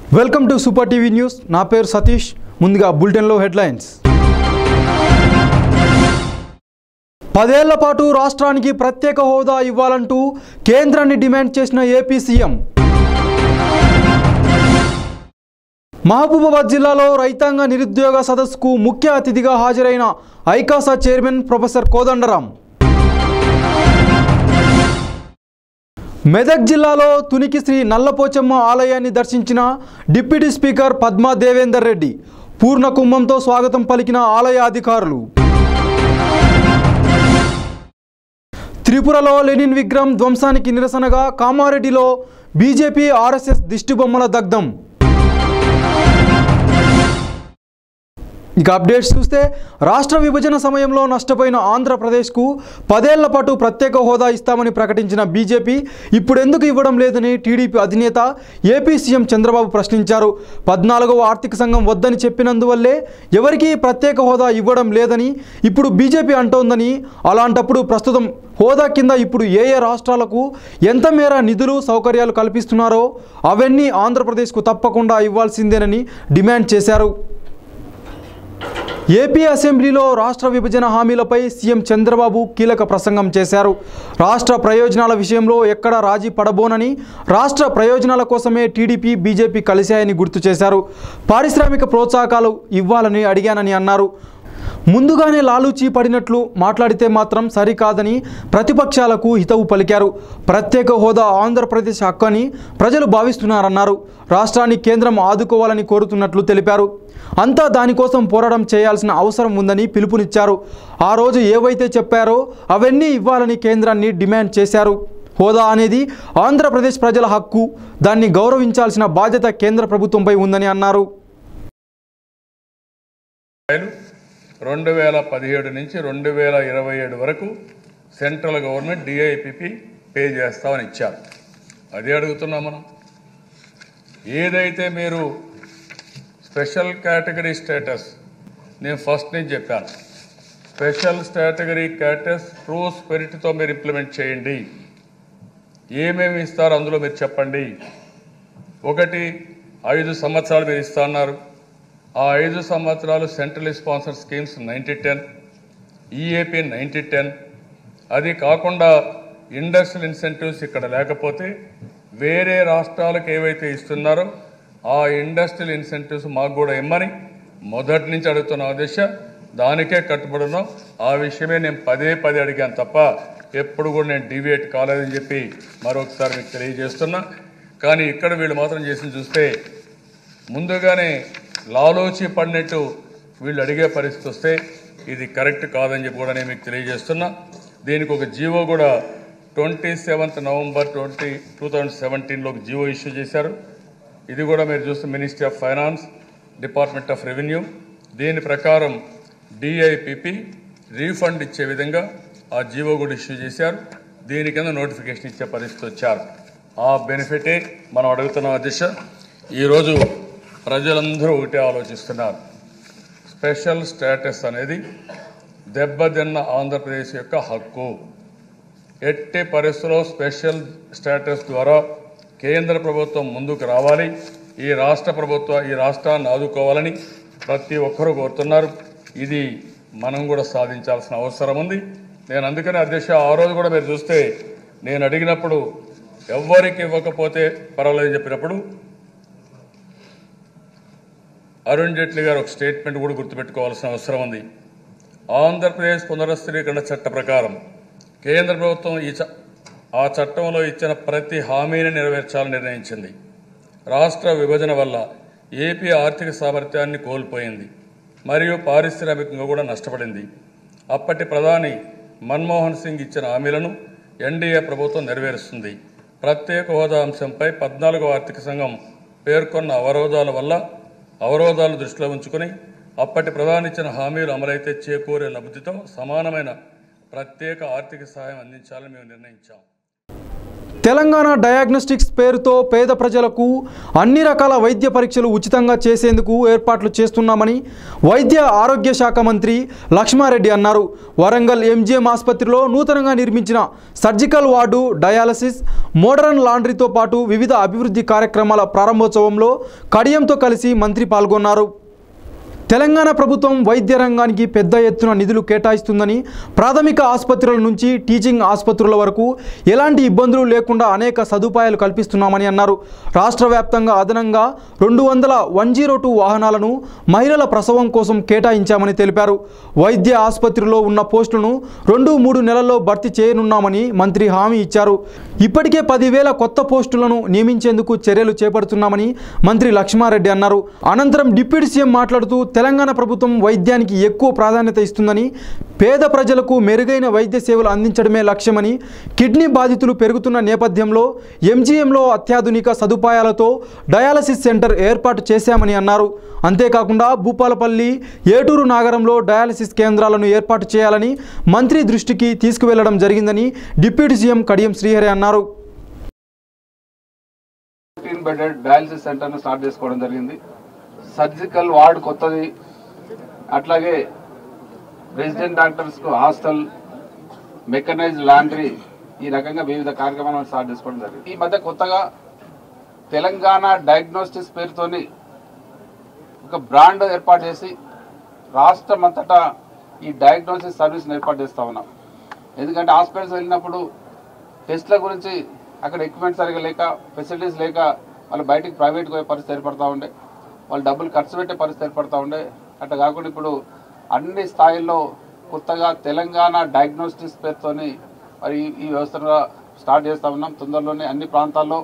Welcome to super TV news నా పేరు సతీష్ ముందుగా బులెటిన్లో హెడ్లైన్స్ పదేళ్ల పాటు రాష్ట్రానికి ప్రత్యేక హోదా ఇవ్వాలంటూ కేంద్రాన్ని డిమాండ్ చేసిన ఏపీ సీఎం మహబూబాబాద్ జిల్లాలో రైతాంగ నిరుద్యోగ సదస్సుకు ముఖ్య అతిథిగా హాజరైన ఐకాసా చైర్మన్ ప్రొఫెసర్ కోదండరాం మెదక్ జిల్లాలో తునికి శ్రీ నల్లపోచమ్మ ఆలయాన్ని దర్శించిన డిప్యూటీ స్పీకర్ పద్మా దేవేందర్ రెడ్డి పూర్ణ కుంభంతో స్వాగతం పలికిన ఆలయ అధికారులు త్రిపురలో లెనిన్ విగ్రహం ధ్వంసానికి నిరసనగా కామారెడ్డిలో బీజేపీ ఆర్ఎస్ఎస్ దిష్టిబొమ్మల దగ్ధం ఇక అప్డేట్స్ చూస్తే రాష్ట్ర విభజన సమయంలో నష్టపోయిన ఆంధ్రప్రదేశ్కు పదేళ్ల పాటు ప్రత్యేక హోదా ఇస్తామని ప్రకటించిన బీజేపీ ఇప్పుడెందుకు ఇవ్వడం లేదని టీడీపీ అధినేత ఏపీ సీఎం చంద్రబాబు ప్రశ్నించారు పద్నాలుగవ ఆర్థిక సంఘం వద్దని చెప్పినందువల్లే ఎవరికీ ప్రత్యేక హోదా ఇవ్వడం లేదని ఇప్పుడు బీజేపీ అంటోందని అలాంటప్పుడు ప్రస్తుతం హోదా కింద ఇప్పుడు ఏ ఏ రాష్ట్రాలకు ఎంత మేర నిధులు సౌకర్యాలు కల్పిస్తున్నారో అవన్నీ ఆంధ్రప్రదేశ్కు తప్పకుండా ఇవ్వాల్సిందేనని డిమాండ్ చేశారు ఏపీ అసెంబ్లీలో రాష్ట్ర విభజన హామీలపై సీఎం చంద్రబాబు కీలక ప్రసంగం చేశారు రాష్ట్ర ప్రయోజనాల విషయంలో ఎక్కడ రాజీ పడబోనని రాష్ట్ర ప్రయోజనాల కోసమే టీడీపీ బీజేపీ కలిశాయని గుర్తు చేశారు పారిశ్రామిక ప్రోత్సాహకాలు ఇవ్వాలని అడిగానని అన్నారు ముందుగానే లాలూచీ పడినట్లు మాట్లాడితే మాత్రం సరికాదని ప్రతిపక్షాలకు హితవు పలికారు ప్రత్యేక హోదా ఆంధ్రప్రదేశ్ హక్కు అని ప్రజలు భావిస్తున్నారన్నారు రాష్ట్రాన్ని కేంద్రం ఆదుకోవాలని కోరుతున్నట్లు తెలిపారు అంతా దానికోసం పోరాటం చేయాల్సిన అవసరం ఉందని పిలుపునిచ్చారు ఆ రోజు ఏవైతే చెప్పారో అవన్నీ ఇవ్వాలని కేంద్రాన్ని డిమాండ్ చేశారు హోదా అనేది ఆంధ్రప్రదేశ్ ప్రజల హక్కు దాన్ని గౌరవించాల్సిన బాధ్యత కేంద్ర ప్రభుత్వంపై ఉందని అన్నారు రూపాయలు రెండు వేల పదిహేడు నుంచి రెండు వేల ఇరవై ఏడు వరకు సెంట్రల్ గవర్నమెంట్ డిఐపిపి పే చేస్తామని ఇచ్చారు అదే అడుగుతున్నాం మనం ఏదైతే మీరు స్పెషల్ కేటగిరీ స్టేటస్ నేను ఫస్ట్ నుంచి చెప్పాను స్పెషల్ కేటగిరీ క్యాటస్ ట్రూ స్పిరిట్తో మీరు ఇంప్లిమెంట్ చేయండి ఏమేమి ఇస్తారో అందులో మీరు చెప్పండి ఒకటి ఐదు సంవత్సరాలు మీరు ఇస్తా అన్నారు ఆ ఐదు సంవత్సరాలు central sponsor schemes ninety ten EAP ninety ten అది కాకుండా ఇండస్ట్రియల్ ఇన్సెంటివ్స్ ఇక్కడ లేకపోతే వేరే రాష్ట్రాలకు ఏవైతే ఇస్తున్నారో ఆ ఇండస్ట్రియల్ ఇన్సెంటివ్స్ మాకు కూడా ఇమ్మని మొదటి నుంచి అడుగుతున్న దిశ దానికే కట్టుబడున్నాం ఆ విషయమే నేను పదే పదే అడిగాను తప్ప ఎప్పుడు కూడా నేను డివియేట్ కాలేదని చెప్పి మరొకసారి మీకు తెలియజేస్తున్నా కానీ ఇక్కడ వీళ్ళు మాత్రం చేసి చూస్తే ముందుగానే లాలోచి పడినట్టు వీళ్ళు అడిగే పరిస్థితి వస్తే ఇది కరెక్ట్ కాదని చెప్పి కూడా నేను మీకు తెలియజేస్తున్నా దీనికి ఒక జీవో కూడా twenty seventh November twenty two thousand సెవెంటీన్లో ఒక జీవో ఇష్యూ చేశారు ఇది కూడా మీరు చూస్తే ministry of finance department of revenue దీని ప్రకారం డిఐపిపి రీఫండ్ ఇచ్చే విధంగా ఆ జీవో కూడా ఇష్యూ చేశారు దీని కింద నోటిఫికేషన్ ఇచ్చే పరిస్థితి వచ్చారు ఆ బెనిఫిటే మనం అడుగుతున్న దిశ ఈరోజు ప్రజలందరూ ఒకటే ఆలోచిస్తున్నారు స్పెషల్ స్టేటస్ అనేది దెబ్బతిన్న ఆంధ్రప్రదేశ్ యొక్క హక్కు ఎట్టి పరిస్థితుల్లో స్పెషల్ స్టేటస్ ద్వారా కేంద్ర ప్రభుత్వం ముందుకు రావాలి ఈ రాష్ట్ర ప్రభుత్వం ఈ రాష్ట్రాన్ని ఆదుకోవాలని ప్రతి ఒక్కరూ కోరుతున్నారు ఇది మనం కూడా సాధించాల్సిన అవసరం ఉంది నేను అందుకనే అధ్యక్ష ఆ రోజు కూడా మీరు చూస్తే నేను అడిగినప్పుడు ఎవ్వరికి ఇవ్వకపోతే పర్వాలేదు చెప్పినప్పుడు అరుణ్ జైట్లీ గారు ఒక స్టేట్మెంట్ కూడా గుర్తుపెట్టుకోవాల్సిన అవసరం ఉంది ఆంధ్రప్రదేశ్ పునరుద్ధరీకరణ చట్ట ప్రకారం కేంద్ర ప్రభుత్వం ఈ చ ఆ చట్టంలో ఇచ్చిన ప్రతి హామీని నెరవేర్చాలని నిర్ణయించింది రాష్ట్ర విభజన వల్ల ఏపీ ఆర్థిక సామర్థ్యాన్ని కోల్పోయింది మరియు పారిశ్రామికంగా కూడా నష్టపడింది అప్పటి ప్రధాని మన్మోహన్ సింగ్ ఇచ్చిన హామీలను ఎన్డీఏ ప్రభుత్వం నెరవేరుస్తుంది ప్రత్యేక హోదా అంశంపై పద్నాలుగో ఆర్థిక సంఘం పేర్కొన్న అవరోధాల వల్ల అవరోధాలు దృష్టిలో ఉంచుకుని అప్పటి ప్రధాని ఇచ్చిన హామీలు అమలైతే చేకూరే లబ్ధితో సమానమైన ప్రత్యేక ఆర్థిక సహాయం అందించాలని మేము నిర్ణయించాం తెలంగాణ డయాగ్నోస్టిక్స్ పేరుతో పేద ప్రజలకు అన్ని రకాల వైద్య పరీక్షలు ఉచితంగా చేసేందుకు ఏర్పాట్లు చేస్తున్నామని వైద్య ఆరోగ్య శాఖ మంత్రి లక్ష్మారెడ్డి అన్నారు వరంగల్ ఎంజిఎం ఆసుపత్రిలో నూతనంగా నిర్మించిన సర్జికల్ వార్డు డయాలసిస్ మోడర్న్ లాండ్రీతో పాటు వివిధ అభివృద్ధి కార్యక్రమాల ప్రారంభోత్సవంలో కడియంతో కలిసి మంత్రి పాల్గొన్నారు తెలంగాణ ప్రభుత్వం వైద్య రంగానికి పెద్ద ఎత్తున నిధులు కేటాయిస్తుందని ప్రాథమిక ఆసుపత్రుల నుంచి టీచింగ్ ఆసుపత్రుల వరకు ఎలాంటి ఇబ్బందులు లేకుండా అనేక సదుపాయాలు కల్పిస్తున్నామని అన్నారు రాష్ట్ర వ్యాప్తంగా అదనంగా రెండు వందల వన్ జీరో టూ వాహనాలను మహిళల ప్రసవం కోసం కేటాయించామని తెలిపారు వైద్య ఆసుపత్రిలో ఉన్న పోస్టులను రెండు మూడు నెలల్లో భర్తీ చేయనున్నామని మంత్రి హామీ ఇచ్చారు ఇప్పటికే పదివేల కొత్త పోస్టులను నియమించేందుకు చర్యలు చేపడుతున్నామని మంత్రి లక్ష్మారెడ్డి అన్నారు అనంతరం డిప్యూటీ సీఎం మాట్లాడుతూ తెలంగాణ ప్రభుత్వం వైద్యానికి ఎక్కువ ప్రాధాన్యత ఇస్తుందని పేద ప్రజలకు మెరుగైన వైద్య సేవలు అందించడమే లక్ష్యమని కిడ్నీ బాధితులు పెరుగుతున్న నేపథ్యంలో ఎంజీఎంలో అత్యాధునిక సదుపాయాలతో డయాలసిస్ సెంటర్ ఏర్పాటు చేశామని అన్నారు అంతేకాకుండా భూపాలపల్లి ఏటూరు నాగరంలో డయాలసిస్ కేంద్రాలను ఏర్పాటు చేయాలని మంత్రి దృష్టికి తీసుకువెళ్లడం జరిగిందని డిప్యూటీ సీఎం కడియం శ్రీహరి అన్నారు ఫిఫ్టీన్ బెడెడ్ డయాలసిస్ సెంటర్ను స్టార్ట్ చేసుకోవడం జరిగింది సర్జికల్ వార్డ్ కొత్తది అట్లాగే రెసిడెంట్ డాక్టర్స్కు హాస్టల్ మెకనైజ్డ్ లాండ్రీ ఈ రకంగా వివిధ కార్యక్రమాలను స్టార్ట్ చేసుకోవడం జరిగింది ఈ మధ్య కొత్తగా తెలంగాణ డయాగ్నోస్టిక్స్ పేరుతోని ఒక బ్రాండ్ ఏర్పాటు చేసి రాష్ట్రం అంతటా ఈ డయాగ్నోసిస్ సర్వీస్ని ఏర్పాటు చేస్తా ఉన్నాం ఎందుకంటే హాస్పిటల్స్ వెళ్ళినప్పుడు టెస్ట్ల గురించి అక్కడ ఎక్విప్మెంట్ సరిగా లేక ఫెసిలిటీస్ లేక వాళ్ళు బయటికి ప్రైవేట్కి పోయే పరిస్థితి ఏర్పడతా ఉండే వాళ్ళు డబ్బులు ఖర్చు పెట్టే పరిస్థితి ఏర్పడతా ఉండే అట్లా కాకుండా ఇప్పుడు అన్ని స్థాయిల్లో కొత్తగా తెలంగాణ డయాగ్నోస్టిక్స్ పేరుతోని మరి ఈ- ఈ వ్యవస్థను స్టార్ట్ చేస్తా ఉన్నాం తొందరలోనే అన్ని ప్రాంతాల్లో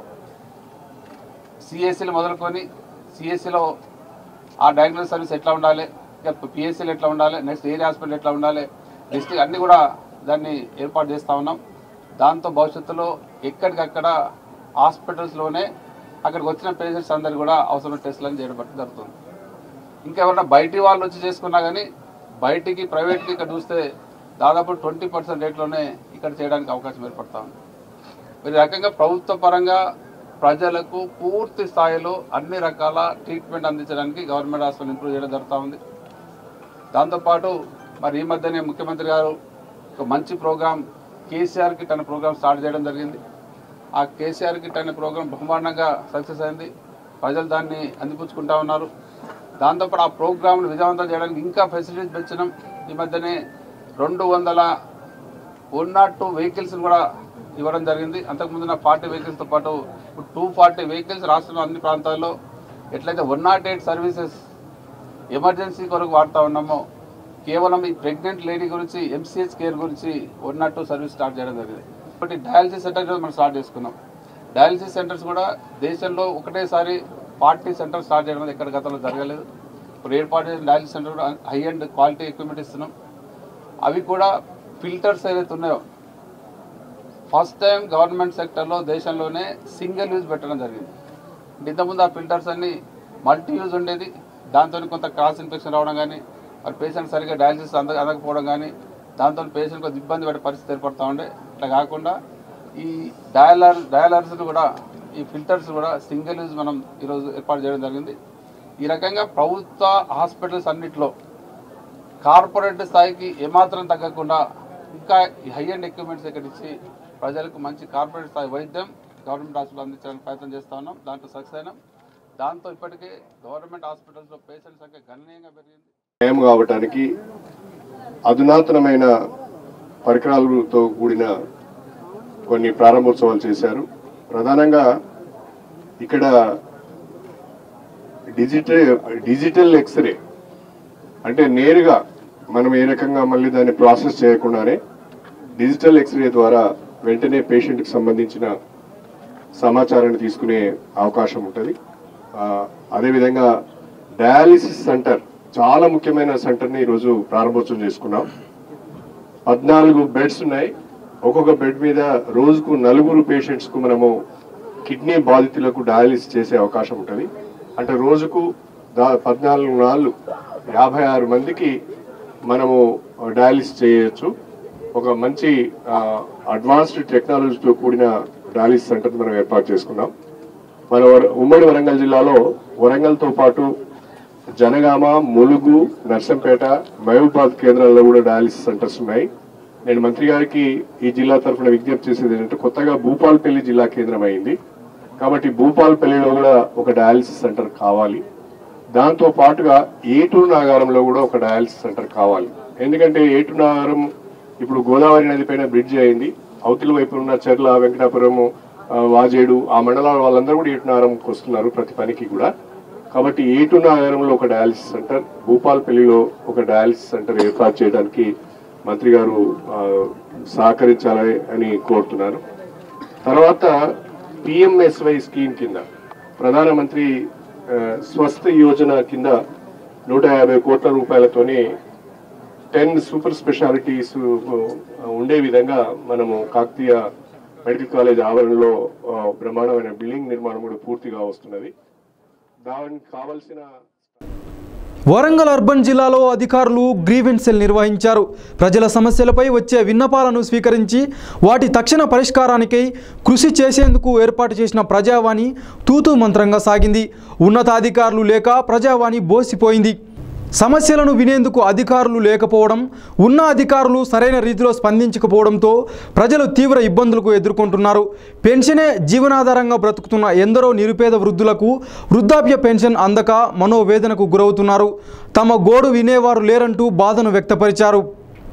సిఎస్సీలు మొదలుకొని సిఎస్సిలో ఆ డయాగ్నోస్ సర్వీస్ ఎట్లా ఉండాలి ఇంకా పిఎస్సీలు ఎట్లా ఉండాలి నెక్స్ట్ ఏరియా హాస్పిటల్ ఎట్లా ఉండాలి డిస్ట్రిక్ట్ అన్ని కూడా దాన్ని ఏర్పాటు చేస్తా ఉన్నాం దాంతో భవిష్యత్తులో ఎక్కడికక్కడ హాస్పిటల్స్లోనే అక్కడికి వచ్చిన పేషెంట్స్ అందరు కూడా అవసరం టెస్టులను చేయడం జరుగుతుంది ఇంకెవరన్నా బయటి వాళ్ళు వచ్చి చేసుకున్నా కానీ బయటికి ప్రైవేట్కి ఇక్కడ చూస్తే దాదాపు ట్వంటీ పర్సెంట్ రేట్లోనే ఇక్కడ చేయడానికి అవకాశం ఏర్పడతా ఉంది ఈ రకంగా ప్రభుత్వ పరంగా ప్రజలకు పూర్తి స్థాయిలో అన్ని రకాల ట్రీట్మెంట్ అందించడానికి గవర్నమెంట్ హాస్పిటల్ ఇంప్రూవ్ చేయడం జరుగుతూ ఉంది దాంతోపాటు మరి ఈ మధ్యనే ముఖ్యమంత్రి గారు ఒక మంచి ప్రోగ్రాం కేసీఆర్ కిట్ అనే ప్రోగ్రాం స్టార్ట్ చేయడం జరిగింది ఆ కేసీఆర్ కిట్ అనే ప్రోగ్రాం బ్రహ్మాండంగా సక్సెస్ అయింది ప్రజలు దాన్ని అందిపుచ్చుకుంటా ఉన్నారు దాంతోపాటు ఆ ప్రోగ్రామ్ను విజయవంతం చేయడానికి ఇంకా ఫెసిలిటీస్ పెంచడం ఈ మధ్యనే రెండు వందల వన్ నాట్ టూ వెహికల్స్ కూడా ఇవ్వడం జరిగింది అంతకుముందు నా ఫార్టీ వెహికల్స్తో పాటు ఇప్పుడు టూ ఫార్టీ వెహికల్స్ రాష్ట్రంలో అన్ని ప్రాంతాల్లో ఎట్లయితే one nought eight services emergency కొరకు వాడుతూ ఉన్నామో కేవలం ఈ ప్రెగ్నెంట్ లేడీ గురించి ఎంసీహెచ్ కేర్ గురించి one nought two service start చేయడం జరిగింది ఒకటి డయాలసిస్ సెంటర్ మనం స్టార్ట్ చేసుకున్నాం డయాలసిస్ సెంటర్స్ కూడా దేశంలో ఒకటేసారి ఫార్టీ సెంటర్ స్టార్ట్ చేయడం ఎక్కడ గతంలో జరగలేదు ఇప్పుడు ఏర్పాటు చేసిన డయాలసిస్ సెంటర్ కూడా హై అండ్ క్వాలిటీ ఎక్విప్మెంట్ ఇస్తున్నాం అవి కూడా ఫిల్టర్స్ ఏదైతే ఉన్నాయో ఫస్ట్ టైం గవర్నమెంట్ సెక్టర్లో దేశంలోనే సింగిల్ యూజ్ పెట్టడం జరిగింది అంటే ఇంతకుముందు ఆ ఫిల్టర్స్ అన్ని మల్టీ యూజ్ ఉండేది దాంతో కొంత క్రాస్ ఇన్ఫెక్షన్ రావడం కానీ మరి పేషెంట్ సరిగ్గా డయాలసిస్ అంద అందకపోవడం కానీ దాంతో పేషెంట్ కొంచెం ఇబ్బంది పడే పరిస్థితి ఏర్పడుతూ ఉండే అట్లా కాకుండా ఈ డయలర్ డయలర్స్ కూడా ఈ ఫిల్టర్స్ కూడా సింగిల్ యూజ్ మనం ఈరోజు ఏర్పాటు చేయడం జరిగింది ఈ రకంగా ప్రభుత్వ హాస్పిటల్స్ అన్నిట్లో కార్పొరేట్ స్థాయికి ఏమాత్రం తగ్గకుండా ఇంకా హై అండ్ ఎక్విప్మెంట్స్ ఇక్కడ ఇచ్చి ప్రజలకు మంచి కార్పొరేట్ స్థాయి వైద్యం గవర్నమెంట్ హాస్పిటల్ అందించడానికి ప్రయత్నం చేస్తా ఉన్నాం దాంట్లో సక్సెస్ అయినాం దాంతో ఇప్పటికే గవర్నమెంట్ హాస్పిటల్స్లో పేషెంట్ సంఖ్య గణనీయంగా పెరిగింది నయం కావటానికి అధునాతనమైన పరికరాలతో కూడిన కొన్ని ప్రారంభోత్సవాలు చేశారు ప్రధానంగా ఇక్కడ డిజిటల్ డిజిటల్ ఎక్స్రే అంటే నేరుగా మనం ఏ రకంగా మళ్ళీ దాన్ని ప్రాసెస్ చేయకుండానే డిజిటల్ ఎక్స్రే ద్వారా వెంటనే పేషెంట్కి సంబంధించిన సమాచారాన్ని తీసుకునే అవకాశం ఉంటుంది ఆ, అదేవిధంగా డయాలిసిస్ సెంటర్ చాలా ముఖ్యమైన సెంటర్ని ఈరోజు ప్రారంభోత్సవం చేసుకున్నాం పద్నాలుగు బెడ్స్ ఉన్నాయి ఒక్కొక్క బెడ్ మీద రోజుకు నలుగురు పేషెంట్స్కు మనము కిడ్నీ బాధితులకు డయాలిసిస్ చేసే అవకాశం ఉంటుంది అంటే రోజుకు దా పద్నాలుగు నాలుగు యాభై ఆరు మందికి మనము డయాలిసిస్ చేయొచ్చు ఒక మంచి అడ్వాన్స్డ్ టెక్నాలజీతో కూడిన డయాలిసిస్ సెంటర్ మనం ఏర్పాటు చేసుకున్నాం మన వర- ఉమ్మడి వరంగల్ జిల్లాలో వరంగల్తో పాటు జనగామ ములుగు నర్సంపేట మహబూబాద్ కేంద్రాల్లో కూడా డయాలిసిస్ సెంటర్స్ ఉన్నాయి నేను మంత్రి గారికి ఈ జిల్లా తరఫున విజ్ఞప్తి చేసేది ఏంటంటే కొత్తగా భూపాల్పల్లి జిల్లా కేంద్రం అయింది కాబట్టి భూపాల్పల్లిలో కూడా ఒక డయాలిసిస్ సెంటర్ కావాలి దాంతో పాటుగా ఏటూరు నాగారంలో కూడా ఒక డయాలిసిస్ సెంటర్ కావాలి ఎందుకంటే ఏటూరు నాగారం ఇప్పుడు గోదావరి నది పైన బ్రిడ్జ్ అయింది అవతల వైపు ఉన్న చెర్ల వెంకటాపురము ఆ, వాజేడు ఆ మండలాల వాళ్ళందరూ కూడా ఏటూరు నాగారంకి వస్తున్నారు ప్రతి పనికి కూడా కాబట్టి ఏటూరు నాగారంలో ఒక డయాలిసిస్ సెంటర్ భూపాల్పల్లిలో ఒక డయాలిసిస్ సెంటర్ ఏర్పాటు చేయడానికి మంత్రి గారు ఆ, సహకరించాలని అని కోరుతున్నాను తర్వాత పిఎంఎస్వై స్కీమ్ కింద ప్రధానమంత్రి ఆ, స్వస్థ యోజన కింద నూట యాభై కోట్ల రూపాయలతోని టెన్ సూపర్ స్పెషాలిటీస్ ఉండే విధంగా మనము కాకతీయ మెడికల్ కాలేజ్ ఆవరణలో ఆ, బ్రహ్మాండమైన బిల్డింగ్ నిర్మాణం కూడా పూర్తిగా వస్తున్నది దానికి కావలసిన వరంగల్ అర్బన్ జిల్లాలో అధికారులు గ్రీవెన్స్ సెల్ నిర్వహించారు ప్రజల సమస్యలపై వచ్చే విన్నపాలను స్వీకరించి వాటి తక్షణ పరిష్కారానికై కృషి చేసేందుకు ఏర్పాటు చేసిన ప్రజావాణి తూతూ మంత్రంగా సాగింది ఉన్నతాధికారులు లేక ప్రజావాణి బోసిపోయింది సమస్యలను వినేందుకు అధికారులు లేకపోవడం ఉన్న అధికారులు సరైన రీతిలో స్పందించకపోవడంతో ప్రజలు తీవ్ర ఇబ్బందులకు ఎదుర్కొంటున్నారు పెన్షనే జీవనాధారంగా బ్రతుకుతున్న ఎందరో నిరుపేద వృద్ధులకు వృద్ధాప్య పెన్షన్ అందక మనోవేదనకు గురవుతున్నారు తమ గోడు వినేవారు లేరంటూ బాధను వ్యక్తపరిచారు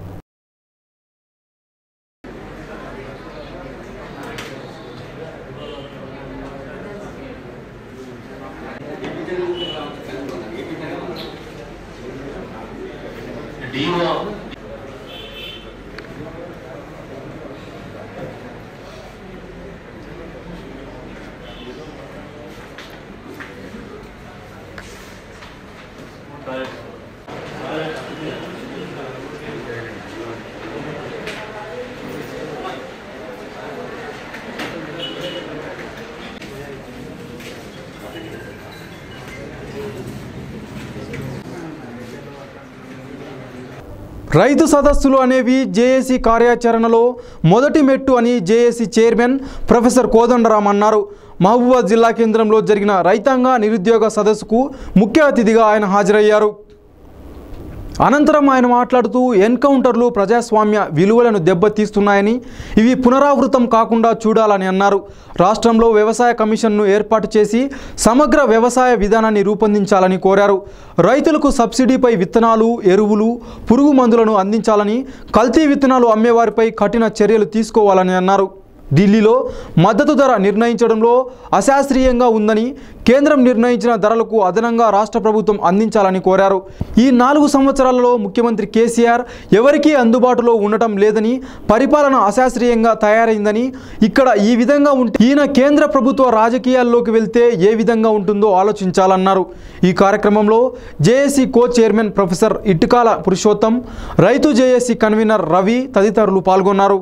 రైతు సదస్సులు అనేవి జేఏసీ కార్యాచరణలో మొదటి మెట్టు అని జేఏసీ చైర్మన్ ప్రొఫెసర్ కోదండరాం అన్నారు మహబూబాద్ జిల్లా కేంద్రంలో జరిగిన రైతాంగ నిరుద్యోగ సదస్సుకు ముఖ్య అతిథిగా ఆయన హాజరయ్యారు అనంతరం ఆయన మాట్లాడుతూ ఎన్కౌంటర్లు ప్రజాస్వామ్య విలువలను దెబ్బతీస్తున్నాయని ఇవి పునరావృతం కాకుండా చూడాలని అన్నారు రాష్ట్రంలో వ్యవసాయ కమిషన్ను ఏర్పాటు చేసి సమగ్ర వ్యవసాయ విధానాన్ని రూపొందించాలని కోరారు రైతులకు సబ్సిడీపై విత్తనాలు ఎరువులు పురుగు మందులను అందించాలని కల్తీ విత్తనాలు అమ్మేవారిపై కఠిన చర్యలు తీసుకోవాలని అన్నారు ఢిల్లీలో మద్దతు ధర నిర్ణయించడంలో అశాస్త్రీయంగా ఉందని కేంద్రం నిర్ణయించిన ధరలకు అదనంగా రాష్ట్ర ప్రభుత్వం అందించాలని కోరారు ఈ నాలుగు సంవత్సరాలలో ముఖ్యమంత్రి కేసీఆర్ ఎవరికీ అందుబాటులో ఉండటం లేదని పరిపాలన అశాస్త్రీయంగా తయారైందని ఇక్కడ ఈ విధంగా ఉంటే ఈయన కేంద్ర ప్రభుత్వ రాజకీయాల్లోకి వెళ్తే ఏ విధంగా ఉంటుందో ఆలోచించాలన్నారు ఈ కార్యక్రమంలో JAC co chairman professor Itukala Purushottam రైతు జేఏసీ కన్వీనర్ రవి తదితరులు పాల్గొన్నారు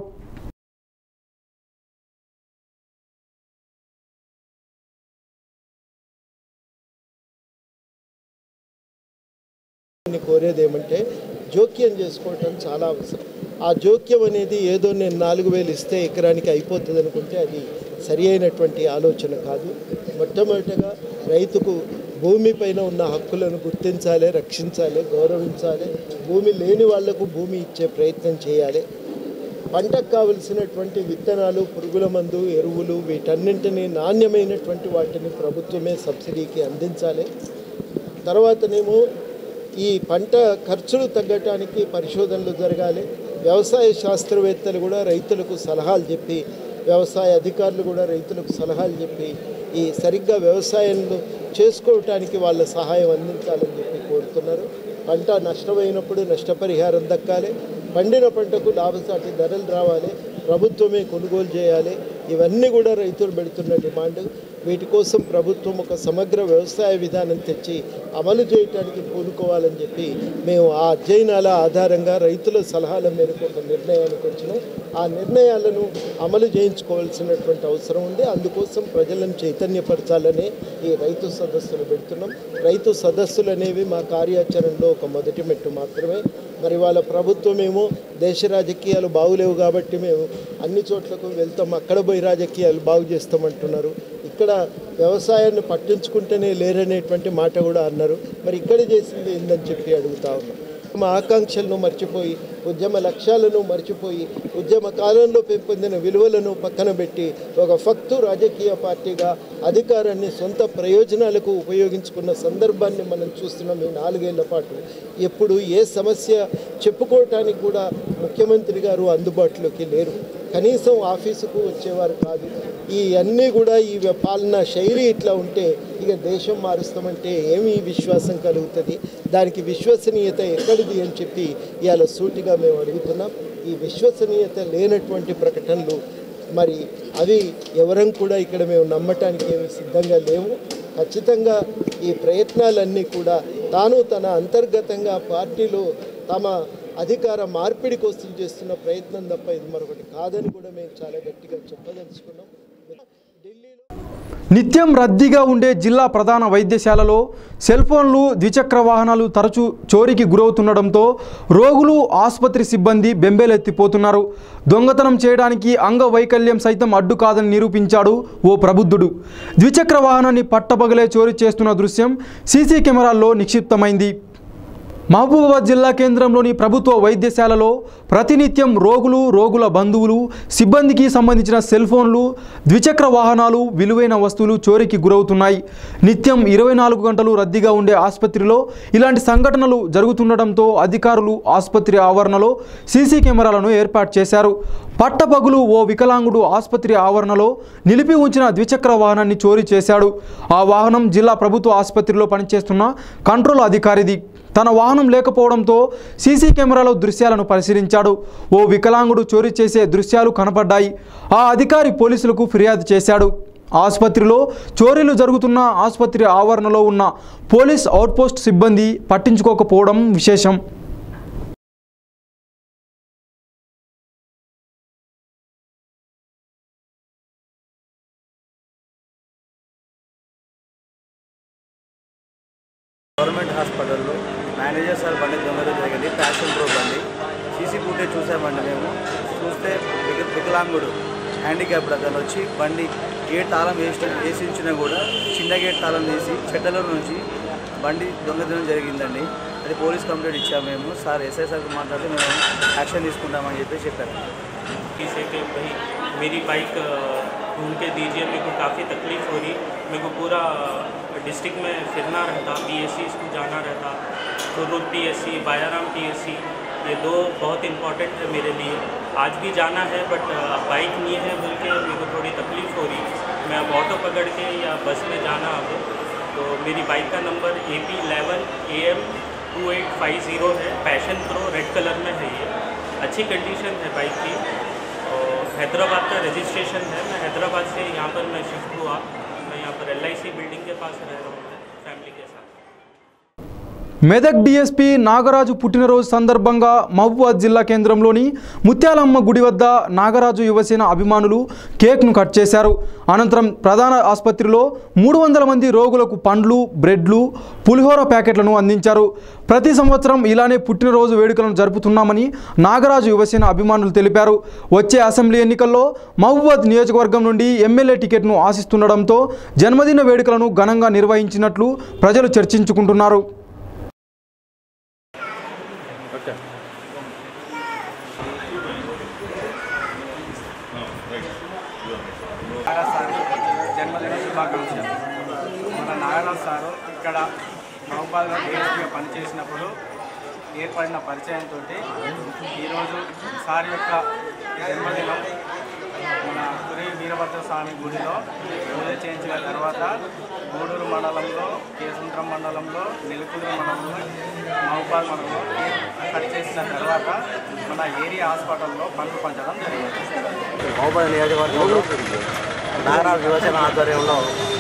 నేను కోరేది ఏమంటే జోక్యం చేసుకోవటం చాలా అవసరం ఆ జోక్యం అనేది ఏదో నేను నాలుగు వేలు ఇస్తే ఎకరానికి అయిపోతుంది అనుకుంటే అది సరి అయినటువంటి ఆలోచన కాదు మొట్టమొదటిగా రైతుకు భూమి పైన ఉన్న హక్కులను గుర్తించాలి రక్షించాలి గౌరవించాలి భూమి లేని వాళ్లకు భూమి ఇచ్చే ప్రయత్నం చేయాలి పంటకు కావలసినటువంటి విత్తనాలు పురుగుల మందు ఎరువులు వీటన్నింటినీ నాణ్యమైనటువంటి వాటిని ప్రభుత్వమే సబ్సిడీకి అందించాలి తర్వాతనేమో ఈ పంట ఖర్చులు తగ్గటానికి పరిశోధనలు జరగాలి వ్యవసాయ శాస్త్రవేత్తలు కూడా రైతులకు సలహాలు చెప్పి వ్యవసాయ అధికారులు కూడా రైతులకు సలహాలు చెప్పి ఈ సరిగ్గా వ్యవసాయంలో చేసుకోవటానికి వాళ్ళ సహాయం అందించాలని చెప్పి కోరుతున్నారు పంట నష్టమైనప్పుడు నష్టపరిహారం దక్కాలి పండిన పంటకు లాభసాటి ధరలు రావాలి ప్రభుత్వమే కొనుగోలు చేయాలి ఇవన్నీ కూడా రైతులు పెడుతున్న డిమాండ్ వీటి కోసం ప్రభుత్వం ఒక సమగ్ర వ్యవసాయ విధానం తెచ్చి అమలు చేయడానికి పూనుకోవాలని చెప్పి మేము ఆ అధ్యయనాల ఆధారంగా రైతుల సలహాల మేరకు ఒక నిర్ణయానికి వచ్చినాం ఆ నిర్ణయాలను అమలు చేయించుకోవాల్సినటువంటి అవసరం ఉంది అందుకోసం ప్రజలను చైతన్యపరచాలని ఈ రైతు సదస్సులు పెడుతున్నాం రైతు సదస్సులు అనేవి మా కార్యాచరణలో ఒక మొదటి మెట్టు మాత్రమే మరి వాళ్ళ ప్రభుత్వం ఏమో దేశ రాజకీయాలు బాగులేవు కాబట్టి మేము అన్ని చోట్లకు వెళ్తాం అక్కడ పోయి రాజకీయాలు బాగు చేస్తామంటున్నారు ఇక్కడ వ్యవసాయాన్ని పట్టించుకుంటేనే లేరనేటువంటి మాట కూడా అన్నారు మరి ఇక్కడ చేసింది ఏందని చెప్పి అడుగుతా ఉన్నాం మా ఆకాంక్షలను మర్చిపోయి ఉద్యమ లక్ష్యాలను మర్చిపోయి ఉద్యమ కాలంలో పెంపొందిన విలువలను పక్కన పెట్టి ఒక ఫక్తు రాజకీయ పార్టీగా అధికారాన్ని సొంత ప్రయోజనాలకు ఉపయోగించుకున్న సందర్భాన్ని మనం చూస్తున్నాం ఈ నాలుగేళ్ల పాటు ఎప్పుడు ఏ సమస్య చెప్పుకోవటానికి కూడా ముఖ్యమంత్రి గారు అందుబాటులోకి లేరు కనీసం ఆఫీసుకు వచ్చేవారు కాదు ఈ అన్నీ కూడా ఈ పాలన శైలి ఇట్లా ఉంటే ఇక దేశం మారుస్తామంటే ఏమి విశ్వాసం కలుగుతుంది దానికి విశ్వసనీయత ఎక్కడిది అని చెప్పి ఇవాళ సూటిగా మేము అడుగుతున్నాం ఈ విశ్వసనీయత లేనటువంటి ప్రకటనలు మరి అవి ఎవరం కూడా ఇక్కడ మేము నమ్మటానికి ఏమి సిద్ధంగా లేవు ఖచ్చితంగా ఈ ప్రయత్నాలన్నీ కూడా తాను తన అంతర్గతంగా పార్టీలో తమ అధికార మార్పిడి కోసం చేస్తున్న ప్రయత్నం తప్ప ఇది మరొకటి కాదని కూడా మేము చాలా గట్టిగా చెప్పదలుచుకున్నాం ఢిల్లీలో నిత్యం రద్దీగా ఉండే జిల్లా ప్రధాన వైద్యశాలలో సెల్ ఫోన్లు ద్విచక్ర వాహనాలు తరచూ చోరీకి గురవుతుండడంతో రోగులు ఆసుపత్రి సిబ్బంది బెంబేలెత్తిపోతున్నారు దొంగతనం చేయడానికి అంగవైకల్యం సైతం అడ్డు కాదని నిరూపించాడు ఓ ప్రబుద్ధుడు ద్విచక్ర వాహనాన్ని పట్టపగలే చోరీ చేస్తున్న దృశ్యం సీసీ కెమెరాల్లో నిక్షిప్తమైంది మహబూబాబాద్ జిల్లా కేంద్రంలోని ప్రభుత్వ వైద్యశాలలో ప్రతినిత్యం రోగులు రోగుల బంధువులు సిబ్బందికి సంబంధించిన సెల్ ఫోన్లు ద్విచక్ర వాహనాలు విలువైన వస్తువులు చోరీకి గురవుతున్నాయి నిత్యం ఇరవై నాలుగు గంటలు రద్దీగా ఉండే ఆసుపత్రిలో ఇలాంటి సంఘటనలు జరుగుతుండటంతో అధికారులు ఆసుపత్రి ఆవరణలో సీసీ కెమెరాలను ఏర్పాటు చేశారు పట్టపగులు ఓ వికలాంగుడు ఆసుపత్రి ఆవరణలో నిలిపి ఉంచిన ద్విచక్ర వాహనాన్ని చోరీ చేశాడు ఆ వాహనం జిల్లా ప్రభుత్వ ఆసుపత్రిలో పనిచేస్తున్న కంట్రోల్ అధికారిది తన వాహనం లేకపోవడంతో సీసీ కెమెరాలో దృశ్యాలను పరిశీలించాడు ఓ వికలాంగుడు చోరీ చేసే దృశ్యాలు కనపడ్డాయి ఆ అధికారి పోలీసులకు ఫిర్యాదు చేశాడు ఆసుపత్రిలో చోరీలు జరుగుతున్న ఆసుపత్రి ఆవరణలో ఉన్న పోలీస్ అవుట్పోస్ట్ సిబ్బంది పట్టించుకోకపోవడం విశేషం గవర్నమెంట్ హాస్పిటల్లో మేనేజర్ సార్ బండి దొంగతనం జరిగింది ప్యాషన్ ప్రో బండి సీసీ ఫుటేజ్ చూసామండి మేము చూస్తే విక- వికలాంగుడు హ్యాండిక్యాప్డ్ అతను వచ్చి బండి గేట్ తాళం వేసి వేసి ఉంచినా కూడా చిన్న గేట్ తాళం వేసి చెడ్డలో నుంచి బండి దొంగతనం జరిగిందండి అది పోలీస్ కంప్లైంట్ ఇచ్చాము మేము సార్ ఎస్ఐ సార్కి మాట్లాడితే మేము యాక్షన్ తీసుకుంటామని చెప్పి చెప్పారు किसी के भाई मेरी बाइक अ, ढूंढ के दीजिए मेरे को काफ़ी तकलीफ़ हो रही मेरे को पूरा डिस्ट्रिक्ट में फिरना रहता बीएससी स्कूल जाना रहता कुर्रुल पीएससी बायाराम पीएससी ये दो बहुत इम्पोर्टेंट है मेरे लिए आज भी जाना है बट बाइक नहीं है बोल के मेरे को थोड़ी तकलीफ़ हो रही मैं अब ऑटो पकड़ के या बस में जाना अब तो मेरी बाइक का number A P eleven A M two eight five zero है पैशन प्रो रेड कलर में है ये अच्छी कंडीशन है बाइक की और हैदराबाद का रजिस्ट्रेशन है मैं हैदराबाद से यहाँ पर मैं शिफ्ट हुआ मैं यहाँ पर एल बिल्डिंग के पास रह रहा हूँ मैं फैमिली के साथ మెదక్ డీఎస్పీ నాగరాజు పుట్టినరోజు సందర్భంగా మహబూబాద్ జిల్లా కేంద్రంలోని ముత్యాలమ్మ గుడి వద్ద నాగరాజు యువసేన అభిమానులు కేక్ను కట్ చేశారు అనంతరం ప్రధాన ఆసుపత్రిలో మూడు వందల మంది రోగులకు పండ్లు బ్రెడ్లు పులిహోర ప్యాకెట్లను అందించారు ప్రతి సంవత్సరం ఇలానే పుట్టినరోజు వేడుకలను జరుపుతున్నామని నాగరాజు యువసేన అభిమానులు తెలిపారు వచ్చే అసెంబ్లీ ఎన్నికల్లో మహబూబాద్ నియోజకవర్గం నుండి ఎమ్మెల్యే టికెట్ను ఆశిస్తుండడంతో జన్మదిన వేడుకలను ఘనంగా నిర్వహించినట్లు ప్రజలు చర్చించుకుంటున్నారు నాగరాజ్ సార్ జన్మదిన శుభాకాంక్షలు మన నాగరాజ్ సారు ఇక్కడ మహబాద్లో డిఎస్పీగా పనిచేసినప్పుడు ఏర్పడిన పరిచయంతో ఈరోజు సార్ యొక్క జన్మదినం మన పురి వీరభద్ర స్వామి గుడిలో పూజ చేయించిన తర్వాత గూడూరు మండలంలో కేసుంట్రం మండలంలో నెలకూరు మండలంలో మహబాద్ మండలంలో కేక్ కట్ చేసిన తర్వాత మన ఏరియా హాస్పిటల్లో పండ్లు పంచడం జరిగింది మహబూబాద్ నియోజకవర్గంలో నాగరాజు యువసేన ఆధ్వర్యంలో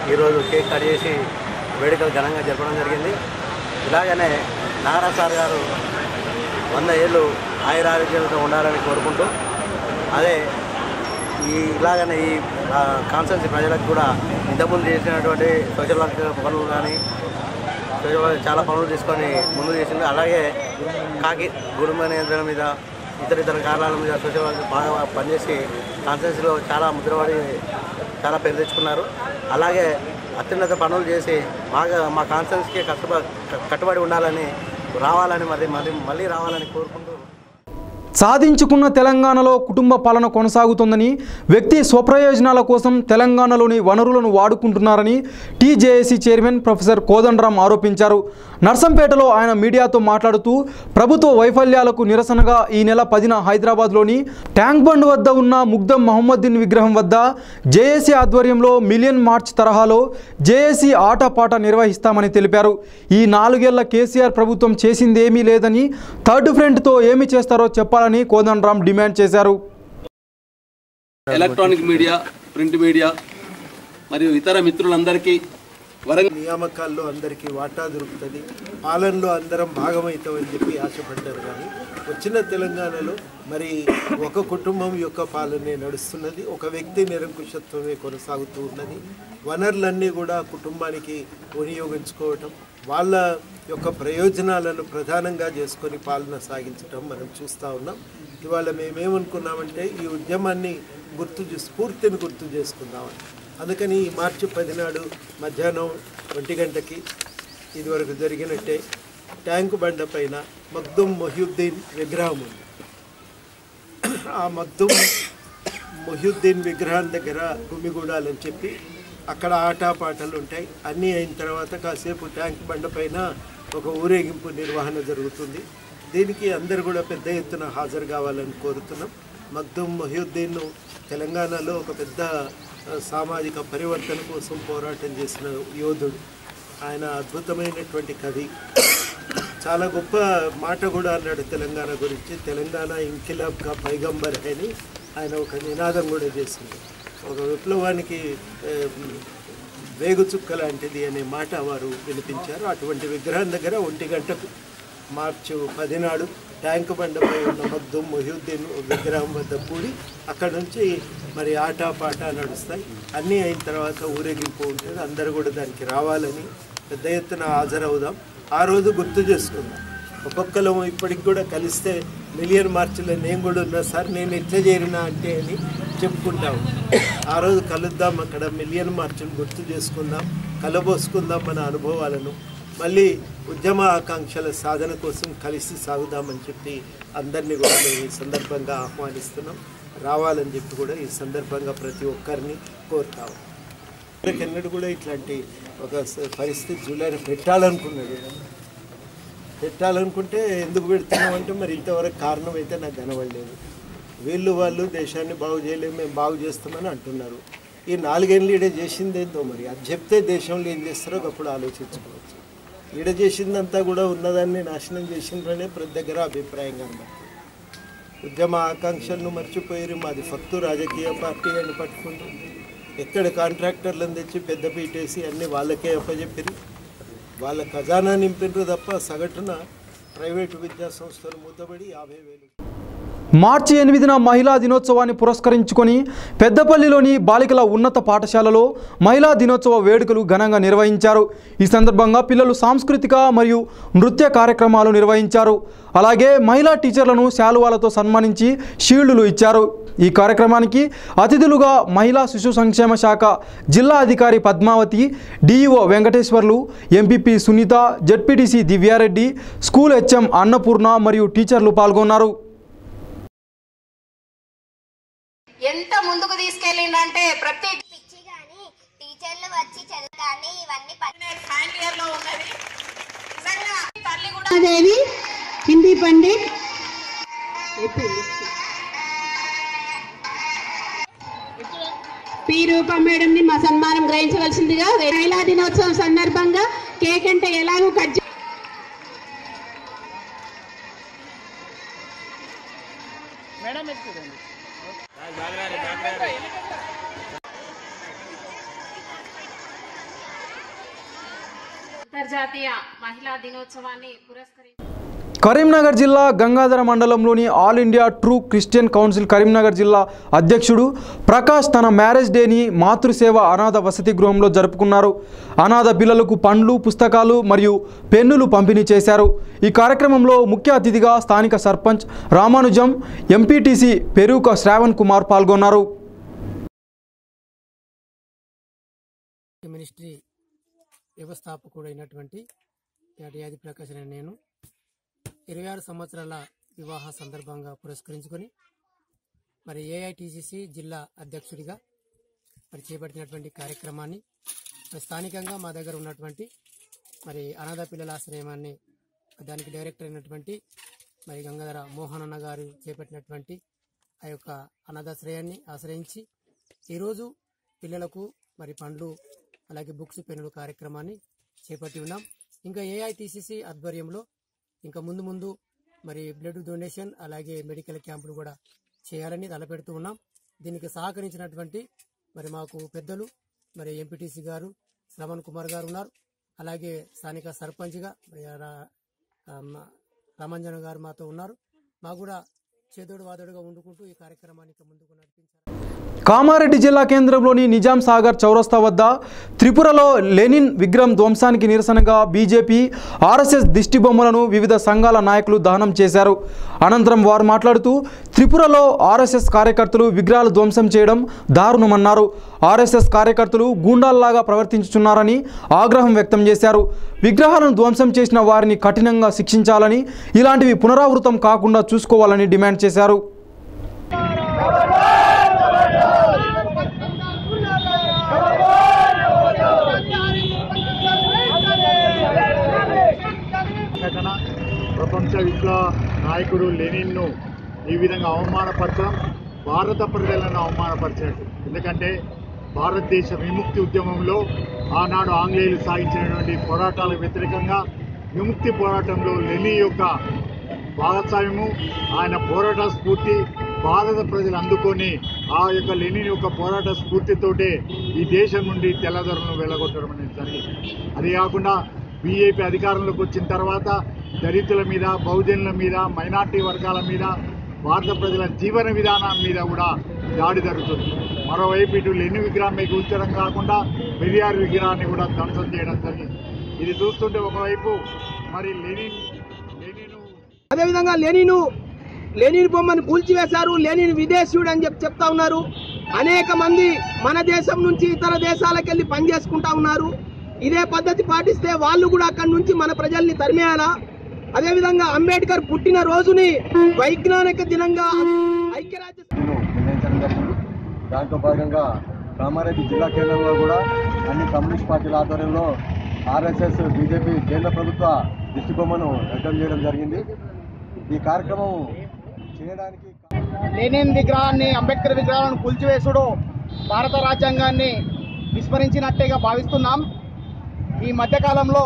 ఈరోజు కేక్ కట్ చేసి వేడుకలు ఘనంగా జరపడం జరిగింది ఇలాగనే నాగరాజ్ సార్ గారు వంద ఏళ్ళు ఆయురారోగ్యాలతో ఉండాలని కోరుకుంటూ అదే ఈ ఇలాగనే ఈ కాన్స్టెన్సీ ప్రజలకు కూడా ఇంతకుముందు చేసినటువంటి సోషల్ వర్క్ పనులు కానీ సోషల్ వర్క్ చాలా పనులు తీసుకొని ముందు చేసింది అలాగే కాకి గుడుంబ నియంత్రణ మీద ఇతర ఇతర కారణాల మీద సోషల్ వర్క్ బాగా పనిచేసి కాన్స్టెన్సీలో చాలా ముద్రపడి చాలా పేరు తెచ్చుకున్నారు అలాగే అత్యున్నత పనులు చేసి బాగా మా కాన్స్టెన్సీకి కష్టపడి కట్టుబడి ఉండాలని రావాలని మరి మళ్ళీ మళ్ళీ రావాలని కోరుకుంటూ సాధించుకున్న తెలంగాణలో కుటుంబ పాలన కొనసాగుతుందని వ్యక్తి స్వప్రయోజనాల కోసం తెలంగాణలోని వనరులను వాడుకుంటున్నారని టీజేఏసీ చైర్మన్ ప్రొఫెసర్ కోదండరాం ఆరోపించారు నర్సంపేటలో ఆయన మీడియాతో మాట్లాడుతూ ప్రభుత్వ వైఫల్యాలకు నిరసనగా ఈ నెల పదిన హైదరాబాద్లోని ట్యాంక్ బండ్ వద్ద ఉన్న ముగ్ధం మహమ్మద్దీన్ విగ్రహం వద్ద జేఏసీ ఆధ్వర్యంలో మిలియన్ మార్చ్ తరహాలో జేఏసీ ఆటపాట నిర్వహిస్తామని తెలిపారు ఈ నాలుగేళ్ల కేసీఆర్ ప్రభుత్వం చేసిందేమీ లేదని థర్డ్ ఫ్రంట్తో ఏమి చేస్తారో చెప్పాలని కోదండరాం డిమాండ్ చేశారు ఎలక్ట్రానిక్ మీడియా ప్రింట్ మీడియా మరియు ఇతర మిత్రులందరికీ వరంగల్ నియామకాల్లో అందరికీ వాటా దొరుకుతుంది పాలనలో అందరం భాగమవుతామని చెప్పి ఆశపడ్డారు కానీ వచ్చిన తెలంగాణలో మరి ఒక కుటుంబం యొక్క పాలనే నడుస్తున్నది ఒక వ్యక్తి నిరంకుశత్వమే కొనసాగుతూ ఉన్నది వనరులన్నీ కూడా కుటుంబానికి వినియోగించుకోవటం వాళ్ళ యొక్క ప్రయోజనాలను ప్రధానంగా చేసుకొని పాలన సాగించడం మనం చూస్తూ ఉన్నాం ఇవాళ మేమేమనుకున్నామంటే ఈ ఉద్యమాన్ని గుర్తు చే- స్ఫూర్తిని గుర్తు చేసుకుందామని అందుకని ఈ మార్చి పదినాడు మధ్యాహ్నం ఒంటి గంటకి ఇదివరకు జరిగినట్టే ట్యాంకు బండ పైన మగ్దుం మొహ్యుద్దీన్ విగ్రహం ఉంది ఆ మగ్దుం మొహ్యుద్దీన్ విగ్రహం దగ్గర గుమిగూడాలని చెప్పి అక్కడ ఆటపాటలు ఉంటాయి అన్నీ అయిన తర్వాత కాసేపు ట్యాంక్ బండ పైన ఒక ఊరేగింపు నిర్వహణ జరుగుతుంది దీనికి అందరు కూడా పెద్ద ఎత్తున హాజరు కావాలని కోరుతున్నాం మగ్దుం మొహ్యుద్దీన్ తెలంగాణలో ఒక పెద్ద ఆ, సామాజిక పరివర్తన కోసం పోరాటం చేసిన యోధుడు ఆయన అద్భుతమైనటువంటి కవి చాలా గొప్ప మాట కూడా అన్నాడు తెలంగాణ గురించి తెలంగాణ ఇంకిలాబ్ కా పైగంబర్ అని ఆయన ఒక నినాదం కూడా చేసింది ఒక విప్లవానికి ఆ, వేగు చుక్క లాంటిది అనే మాట వారు వినిపించారు అటువంటి విగ్రహం దగ్గర ఒంటి గంటకు మార్చి పదినాడు ట్యాంక్ బండపై ఉన్న మగ్దుం మొహ్యుద్దీన్ విగ్రహం వద్ద కూడి అక్కడ నుంచి మరి ఆట పాట నడుస్తాయి అన్నీ అయిన తర్వాత ఊరేగింపు ఉంటుంది అందరూ కూడా దానికి రావాలని పెద్ద ఎత్తున హాజరవుదాం ఆ రోజు గుర్తు చేసుకుందాం ఒక్కొక్కరు ఇప్పటికి కూడా కలిస్తే మిలియన్ మార్చిలో నేను కూడా ఉన్నా సార్ నేను ఎట్లా చేరినా అంటే అని చెప్పుకుంటాం ఆ రోజు కలుద్దాం అక్కడ మిలియన్ మార్చిని గుర్తు చేసుకుందాం కలబోసుకుందాం మన అనుభవాలను మళ్ళీ ఉద్యమ ఆకాంక్షల సాధన కోసం కలిసి సాగుదామని చెప్పి అందరినీ కూడా మేము ఈ సందర్భంగా ఆహ్వానిస్తున్నాం రావాలని చెప్పి కూడా ఈ సందర్భంగా ప్రతి ఒక్కరిని కోరుతాము ఎన్నడూ కూడా ఇట్లాంటి ఒక స- పరిస్థితి జూలైలో పెట్టాలనుకున్నాడు పెట్టాలనుకుంటే ఎందుకు పెడుతున్నాం అంటే మరి ఇంతవరకు కారణం అయితే నాకు కనబడలేదు వీళ్ళు వాళ్ళు దేశాన్ని బాగు చేయలేము మేము బాగు చేస్తామని అంటున్నారు ఈ నాలుగేళ్ళు ఈడ చేసింది ఏందో మరి అది చెప్తే దేశంలో ఏం చేస్తారో అప్పుడు ఆలోచించుకోవచ్చు ఈడ చేసిందంతా కూడా ఉన్నదాన్ని నాశనం చేసిండ్రనే ప్రతి దగ్గర అభిప్రాయం కనబడుతుంది ఉద్యమ ఆకాంక్షలను మర్చిపోయారు మాది ఫక్తు రాజకీయ పార్టీ అని పట్టుకుంటాం ఎక్కడ కాంట్రాక్టర్లను తెచ్చి పెద్ద పీటేసి అన్నీ వాళ్ళకే అప్పచెప్పారు వాళ్ళ ఖజానా నింపిండ్రు తప్ప సగటున ప్రైవేటు విద్యా సంస్థలు మూతబడి యాభై వేలు మార్చి ఎనిమిదిన మహిళా దినోత్సవాన్ని పురస్కరించుకొని పెద్దపల్లిలోని బాలికల ఉన్నత పాఠశాలలో మహిళా దినోత్సవ వేడుకలు ఘనంగా నిర్వహించారు ఈ సందర్భంగా పిల్లలు సాంస్కృతిక మరియు నృత్య కార్యక్రమాలు నిర్వహించారు అలాగే మహిళా టీచర్లను శాలువాలతో సన్మానించి షీల్డులు ఇచ్చారు ఈ కార్యక్రమానికి అతిథులుగా మహిళా శిశు సంక్షేమ శాఖ జిల్లా అధికారి Padmavathi DEO Venkateswarlu MPP Sunitha ZPTC Divya Reddy school HM Annapurna మరియు టీచర్లు పాల్గొన్నారు ఎంత ముందుకు తీసుకెళ్ళిందంటే ప్రతి పిచ్చి కానీ టీచర్లు వచ్చి చదువు కానీ ఇవన్నీ ఫైనల్ ఇయర్ లో ఉన్నది నిజంగా తల్లి కూడా దేవి హిందీ పండిట్ పి రూప మేడం ని మా సన్మానం గ్రహించవలసిందిగా మహిళా దినోత్సవం సందర్భంగా కేక్ అంటే ఎలాగో కట్ చే- అంతర్జాతీయ మహిళా దినోత్సవాన్ని పురస్కరించి కరీంనగర్ జిల్లా గంగాధర మండలంలోని all India true Christian council Karimnagar జిల్లా అధ్యక్షుడు ప్రకాష్ తన మ్యారేజ్ డేని మాతృసేవ అనాథ వసతి గృహంలో జరుపుకున్నారు అనాథ పిల్లలకు పండ్లు పుస్తకాలు మరియు పెన్నులు పంపిణీ చేశారు ఈ కార్యక్రమంలో ముఖ్య అతిథిగా స్థానిక సర్పంచ్ రామానుజం ఎంపీటీసీ పెరుక శ్రావణ్ కుమార్ పాల్గొన్నారు మినిస్ట్రీ వ్యవస్థాపకుడైనటువంటి యాది ప్రకాశ్ అనే నేను ఇరవై ఆరు సంవత్సరాల వివాహ సందర్భంగా పురస్కరించుకొని మరి ఏఐటిసిసి జిల్లా అధ్యక్షుడిగా మరి చేపట్టినటువంటి కార్యక్రమాన్ని మరి స్థానికంగా మా దగ్గర ఉన్నటువంటి మరి అనాథ పిల్లల ఆశ్రయాన్ని దానికి డైరెక్టర్ అయినటువంటి మరి గంగాధర మోహన్ అన్న గారు చేపట్టినటువంటి ఆ యొక్క అనాథాశ్రయాన్ని ఆశ్రయించి ఈరోజు పిల్లలకు మరి పండ్లు అలాగే బుక్స్ పెన్నులు కార్యక్రమాన్ని చేపట్టి ఉన్నాం ఇంకా ఏఐటిసిసి ఆధ్వర్యంలో ఇంకా ముందు ముందు మరి బ్లడ్ డొనేషన్ అలాగే మెడికల్ క్యాంపులు కూడా చేయాలని తలపెడుతూ ఉన్నాం దీనికి సహకరించినటువంటి మరి మాకు పెద్దలు మరి ఎంపీటీసీ గారు శ్రవణ్ కుమార్ గారు ఉన్నారు అలాగే స్థానిక సర్పంచ్గా మరి రా- ఆ, మా- రామంజన్ గారు మాతో ఉన్నారు మాకు కూడా చేదోడు వాదోడుగా వండుకుంటూ ఈ కార్యక్రమానికి ముందుకు నడిపించారు కామారెడ్డి జిల్లా కేంద్రంలోని నిజాం సాగర్ చౌరస్తా వద్ద త్రిపురలో లెనిన్ విగ్రహం ధ్వంసానికి నిరసనగా బీజేపీ ఆర్ఎస్ఎస్ దిష్టి బొమ్మలను వివిధ సంఘాల నాయకులు దహనం చేశారు అనంతరం వారు మాట్లాడుతూ త్రిపురలో ఆర్ఎస్ఎస్ కార్యకర్తలు విగ్రహాలు ధ్వంసం చేయడం దారుణమన్నారు ఆర్ఎస్ఎస్ కార్యకర్తలు గూండాల్లాగా ప్రవర్తించుతున్నారని ఆగ్రహం వ్యక్తం చేశారు విగ్రహాలను ధ్వంసం చేసిన వారిని కఠినంగా శిక్షించాలని ఇలాంటివి పునరావృతం కాకుండా చూసుకోవాలని డిమాండ్ చేశారు ఘటన ప్రపంచ విప్లవ నాయకుడు లెనిన్ను ఈ విధంగా అవమానపరచడం భారత ప్రజలను అవమానపరిచినట్టు ఎందుకంటే భారతదేశ విముక్తి ఉద్యమంలో ఆనాడు ఆంగ్లేయులు సాగించినటువంటి పోరాటాలకు వ్యతిరేకంగా విముక్తి పోరాటంలో లెనిన్ యొక్క భాగస్వామ్యము ఆయన పోరాట స్ఫూర్తి భారత ప్రజలు అందుకొని ఆ యొక్క లెనిన్ యొక్క పోరాట స్ఫూర్తితోటే ఈ దేశం నుండి తెల్లదొరలను వెళ్ళగొట్టడం అనేది జరిగింది అది కాకుండా బీజేపీ అధికారంలోకి వచ్చిన తర్వాత దళితుల మీద బహుజనుల మీద మైనార్టీ వర్గాల మీద భారత ప్రజల జీవన విధానం మీద కూడా దాడి జరుగుతుంది మరోవైపు ఇటు లెనిన్ విగ్రహం మీకు ఉంచడం కాకుండా పెరియార్ విగ్రహాన్ని కూడా ధ్వంసం చేయడం జరిగింది ఇది చూస్తుంటే ఒకవైపు మరి లెనిన్ అదేవిధంగా లెనిను లెనిన్ బొమ్మను కూల్చివేశారు లెనిన్ విదేశీయుడు అని చెప్పి చెప్తా ఉన్నారు అనేక మంది మన దేశం నుంచి ఇతర దేశాలకు వెళ్ళి పనిచేసుకుంటా ఉన్నారు ఇదే పద్ధతి పాటిస్తే వాళ్ళు కూడా అక్కడి నుంచి మన ప్రజల్ని తరిమేయాలా అదేవిధంగా అంబేద్కర్ పుట్టిన రోజుని వైజ్ఞానిక దినంగా ఐక్యరాజ్య నిర్ణయించడం జరిగింది దాంట్లో భాగంగా కామారెడ్డి జిల్లా కేంద్రంలో కూడా అన్ని కమ్యూనిస్ట్ పార్టీల ఆధ్వర్యంలో ఆర్ఎస్ఎస్ బీజేపీ కేంద్ర ప్రభుత్వ దిష్టి బొమ్మను వ్యక్తం చేయడం జరిగింది ఈ కార్యక్రమం చేయడానికి లెనిన్ విగ్రహాన్ని అంబేద్కర్ విగ్రహాలను కూల్చివేసుడు భారత రాజ్యాంగాన్ని విస్మరించినట్టేగా భావిస్తున్నాం ఈ మధ్యకాలంలో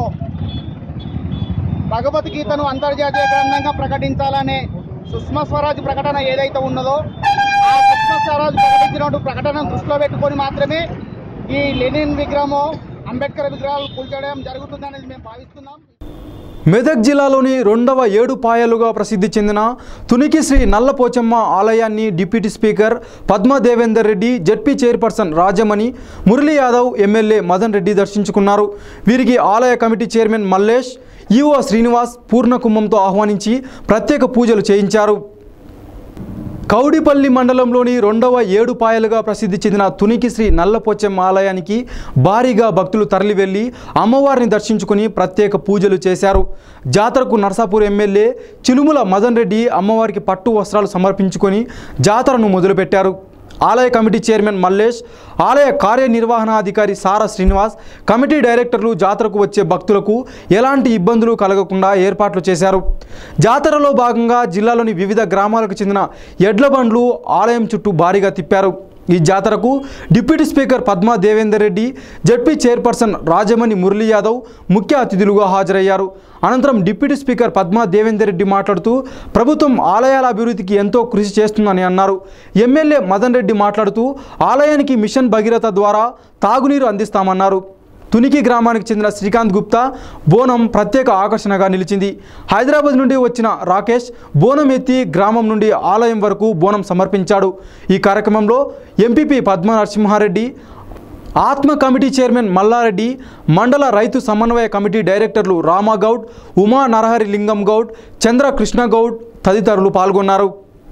భగవద్గీతను అంతర్జాతీయ గ్రంథంగా ప్రకటించాలనే సుష్మా స్వరాజ్ ప్రకటన ఏదైతే ఉన్నదో ఆ సుష్మా స్వరాజ్ ప్రకటించినటువంటి ప్రకటనను దృష్టిలో పెట్టుకొని మాత్రమే ఈ లెనిన్ విగ్రహము అంబేద్కర్ విగ్రహాలు కూల్చడం జరుగుతుందనేది మేము భావిస్తున్నాం మెదక్ జిల్లాలోని రెండవ ఏడు పాయలుగా ప్రసిద్ధి చెందిన తునికి శ్రీ నల్లపోచమ్మ ఆలయాన్ని deputy speaker Padma Devender Reddy ZP chairperson Rajamani Murali Yadav MLA Madan Reddy దర్శించుకున్నారు వీరికి ఆలయ committee chairman Mallesh EO Srinivas పూర్ణ కుంభంతో ఆహ్వానించి ప్రత్యేక పూజలు చేయించారు కౌడిపల్లి మండలంలోని రెండవ ఏడు పాయలుగా ప్రసిద్ధి చెందిన తునికి శ్రీ నల్లపోచెమ్మ ఆలయానికి భారీగా భక్తులు తరలివెళ్లి అమ్మవారిని దర్శించుకుని ప్రత్యేక పూజలు చేశారు జాతరకు నర్సాపూర్ ఎమ్మెల్యే చిలుముల మదన్ రెడ్డి అమ్మవారికి పట్టు వస్త్రాలు సమర్పించుకొని జాతరను మొదలుపెట్టారు ఆలయ కమిటీ చైర్మన్ మల్లేష్ ఆలయ కార్యనిర్వహణాధికారి సారా శ్రీనివాస్ కమిటీ డైరెక్టర్లు జాతరకు వచ్చే భక్తులకు ఎలాంటి ఇబ్బందులు కలగకుండా ఏర్పాట్లు చేశారు జాతరలో భాగంగా జిల్లాలోని వివిధ గ్రామాలకు చెందిన ఎడ్ల బండ్లు ఆలయం చుట్టూ భారీగా తిప్పారు ఈ జాతరకు deputy speaker Padma Devender Reddy ZP chairperson Rajamani Murali Yadav ముఖ్య అతిథులుగా హాజరయ్యారు అనంతరం డిప్యూటీ స్పీకర్ పద్మా దేవేందర్ రెడ్డి మాట్లాడుతూ ప్రభుత్వం ఆలయాల అభివృద్ధికి ఎంతో కృషి చేస్తుందని అన్నారు ఎమ్మెల్యే మదన్ రెడ్డి మాట్లాడుతూ ఆలయానికి మిషన్ భగీరథ ద్వారా తాగునీరు అందిస్తామన్నారు తునికి గ్రామానికి చెందిన శ్రీకాంత్ గుప్తా బోనం ప్రత్యేక ఆకర్షణగా నిలిచింది హైదరాబాద్ నుండి వచ్చిన రాకేష్ బోనం ఎత్తి గ్రామం నుండి ఆలయం వరకు బోనం సమర్పించాడు ఈ కార్యక్రమంలో ఎంపీపీ పద్మ నరసింహారెడ్డి ఆత్మ కమిటీ చైర్మన్ మల్లారెడ్డి మండల రైతు సమన్వయ కమిటీ డైరెక్టర్లు రామాగౌడ్ ఉమా నరహరి లింగం గౌడ్ చంద్ర కృష్ణ గౌడ్ తదితరులు పాల్గొన్నారు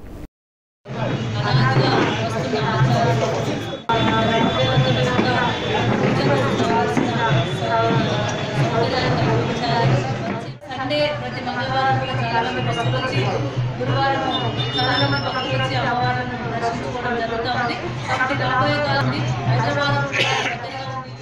సండే ప్రతి మంగళవారం కూడా చాలా మంది భక్తులు వచ్చి గురువారం చాలా మంది భక్తులు వచ్చి అమ్మవారిని దర్శించుకోవడం జరుగుతుంది కాబట్టి రాబోయే కాలం ఉంది. హైదరాబాద్ కూడా పెద్దగా ఉంది.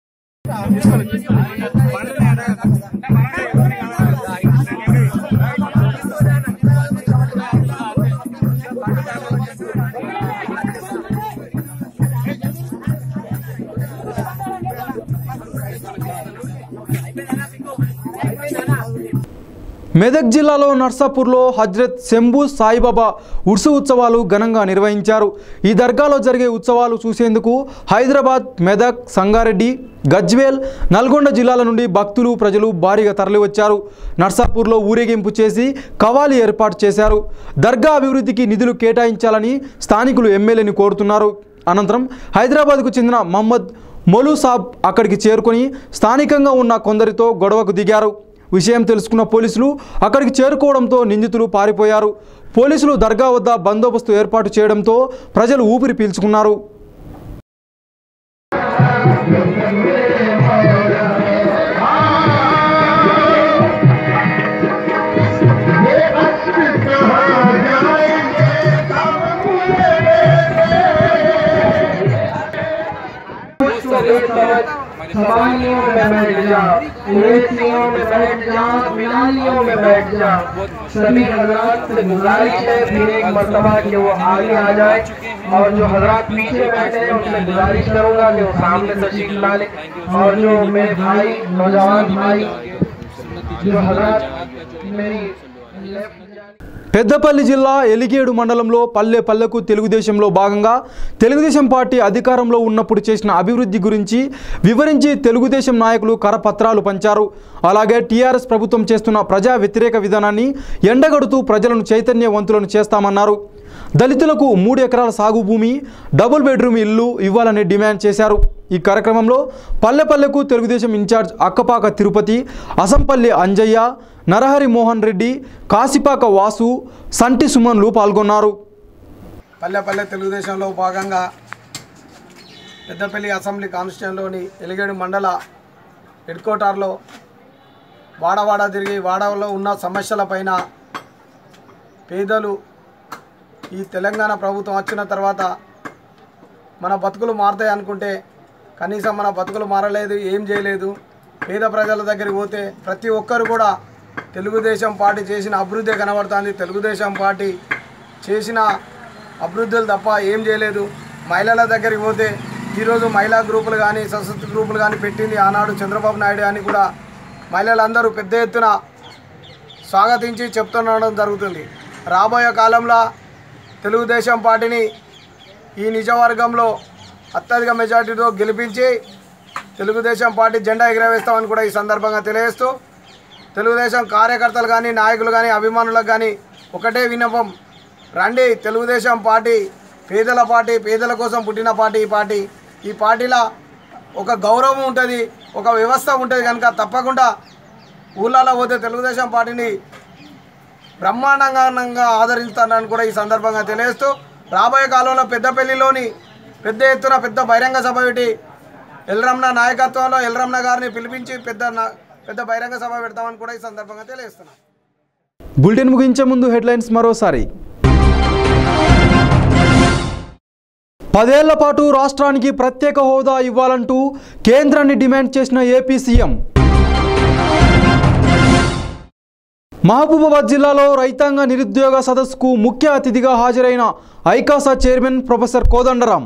మెదక్ జిల్లాలో నర్సాపూర్లో హజ్రత్ శంభు సాయిబాబా ఉర్సు ఉత్సవాలు ఘనంగా నిర్వహించారు ఈ దర్గాలో జరిగే ఉత్సవాలు చూసేందుకు హైదరాబాద్ మెదక్ సంగారెడ్డి గజ్వేల్ నల్గొండ జిల్లాల నుండి భక్తులు ప్రజలు భారీగా తరలివచ్చారు నర్సాపూర్లో ఊరేగింపు చేసి కవాలి ఏర్పాటు చేశారు దర్గా అభివృద్ధికి నిధులు కేటాయించాలని స్థానికులు ఎమ్మెల్యేని కోరుతున్నారు అనంతరం హైదరాబాద్కు చెందిన మహమ్మద్ మొలు సాబ్ అక్కడికి చేరుకొని స్థానికంగా ఉన్న కొందరితో గొడవకు దిగారు విషయం తెలుసుకున్న పోలీసులు అక్కడికి చేరుకోవడంతో నిందితులు పారిపోయారు పోలీసులు దర్గా వద్ద బందోబస్తు ఏర్పాటు చేయడంతో ప్రజలు ఊపిరి పీల్చుకున్నారు सवालियों में बैठ जा उड़ेसियों में बैठ जा मिलानियों में बैठ जा सभी हजरात से गुजारिश है फिर एक मरतबा कि वो आगे आ जाए और जो हजरात पीछे बैठे हैं उनसे गुजारिश करूंगा कि वो सामने तशरीफ ला ले और जो मेरे भाई नौजवान भाई जो हजरात मेरी పెద్దపల్లి జిల్లా ఎలిగేడు మండలంలో పల్లె పల్లెకు తెలుగుదేశంలో భాగంగా తెలుగుదేశం పార్టీ అధికారంలో ఉన్నప్పుడు చేసిన అభివృద్ధి గురించి వివరించి తెలుగుదేశం నాయకులు కరపత్రాలు పంచారు అలాగే టీఆర్ఎస్ ప్రభుత్వం చేస్తున్న ప్రజా వ్యతిరేక విధానాన్ని ఎండగడుతూ ప్రజలను చైతన్యవంతులను చేస్తామన్నారు దళితులకు మూడు ఎకరాల సాగు భూమి డబుల్ బెడ్రూమ్ ఇల్లు ఇవ్వాలని డిమాండ్ చేశారు ఈ కార్యక్రమంలో పల్లె పల్లెకు తెలుగుదేశం ఇన్ఛార్జ్ అక్కపాక తిరుపతి అసంపల్లి అంజయ్య నరహరి మోహన్ రెడ్డి కాసిపాక వాసు సంటి సుమన్లు పాల్గొన్నారు పల్లె పల్లె తెలుగుదేశంలో భాగంగా పెద్దపల్లి అసెంబ్లీ కాన్స్టిట్యూన్లోని ఎలిగేడు మండల హెడ్ క్వార్టర్లో వాడవాడ తిరిగి వాడలో ఉన్న సమస్యలపైన పేదలు ఈ తెలంగాణ ప్రభుత్వం వచ్చిన తర్వాత మన బతుకులు మారుతాయి అనుకుంటే కనీసం మన బతుకులు మారలేదు ఏం చేయలేదు పేద ప్రజల దగ్గరికి పోతే ప్రతి ఒక్కరు కూడా తెలుగుదేశం పార్టీ చేసిన అభివృద్ధి కనబడుతుంది తెలుగుదేశం పార్టీ చేసిన అభివృద్ధులు తప్ప ఏం చేయలేదు మహిళల దగ్గరికి పోతే ఈరోజు మహిళా గ్రూపులు కానీ సశక్తి గ్రూపులు కానీ పెట్టింది ఆనాడు చంద్రబాబు నాయుడు అని కూడా మహిళలందరూ పెద్ద ఎత్తున స్వాగతించి చెప్తుండడం జరుగుతుంది రాబోయే కాలంలో తెలుగుదేశం పార్టీని ఈ నిజవర్గంలో అత్యధిక మెజార్టీతో గెలిపించి తెలుగుదేశం పార్టీ జెండా ఎగరవేస్తామని కూడా ఈ సందర్భంగా తెలియజేస్తూ తెలుగుదేశం కార్యకర్తలు కానీ నాయకులు కానీ అభిమానులకు కానీ ఒకటే విన్నపం రండి తెలుగుదేశం పార్టీ పేదల పార్టీ పేదల కోసం పుట్టిన పార్టీ ఈ పార్టీ ఈ పార్టీలో ఒక గౌరవం ఉంటుంది ఒక వ్యవస్థ ఉంటుంది కనుక తప్పకుండా ఊళ్ళలో పోతే తెలుగుదేశం పార్టీని బ్రహ్మాండంగా ఆదరిస్తానని కూడా ఈ సందర్భంగా తెలియజేస్తూ రాబోయే కాలంలో పెద్దపల్లిలోని పెద్ద ఎత్తున పెద్ద బహిరంగ సభ పెట్టి ఎల్రమ్న నాయకత్వంలో ఎల్రమ్న గారిని పిలిపించి పెద్ద నా- పెద్ద బహిరంగ సభ పెడతామని కూడా ఈ సందర్భంగా తెలియజేస్తున్నాను బులెటిన్ ముగించే ముందు హెడ్లైన్స్ మరోసారి పదేళ్ల పాటు రాష్ట్రానికి ప్రత్యేక హోదా ఇవ్వాలంటూ కేంద్రాన్ని డిమాండ్ చేసిన ఏపీ సీఎం మహబూబాబాద్ జిల్లాలో రైతాంగ నిరుద్యోగ సదస్సుకు ముఖ్య అతిథిగా హాజరైన ఐకాసా చైర్మన్ ప్రొఫెసర్ కోదండరాం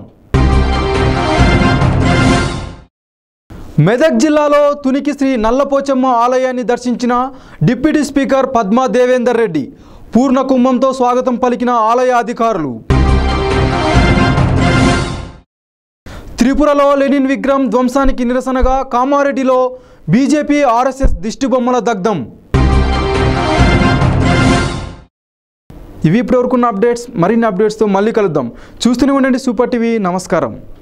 మెదక్ జిల్లాలో తునికి శ్రీ నల్లపోచమ్మ ఆలయాన్ని దర్శించిన డిప్యూటీ స్పీకర్ పద్మా దేవేందర్ రెడ్డి పూర్ణ కుంభంతో స్వాగతం పలికిన ఆలయ అధికారులు త్రిపురలో లెనిన్ విగ్రహం ధ్వంసానికి నిరసనగా కామారెడ్డిలో బీజేపీ ఆర్ఎస్ఎస్ దిష్టిబొమ్మల దగ్ధం ఇవి ఇప్పటివరకున్న అప్డేట్స్ మరిన్ని అప్డేట్స్తో మళ్ళీ కలుద్దాం చూస్తూనే ఉండండి సూపర్ టీవీ నమస్కారం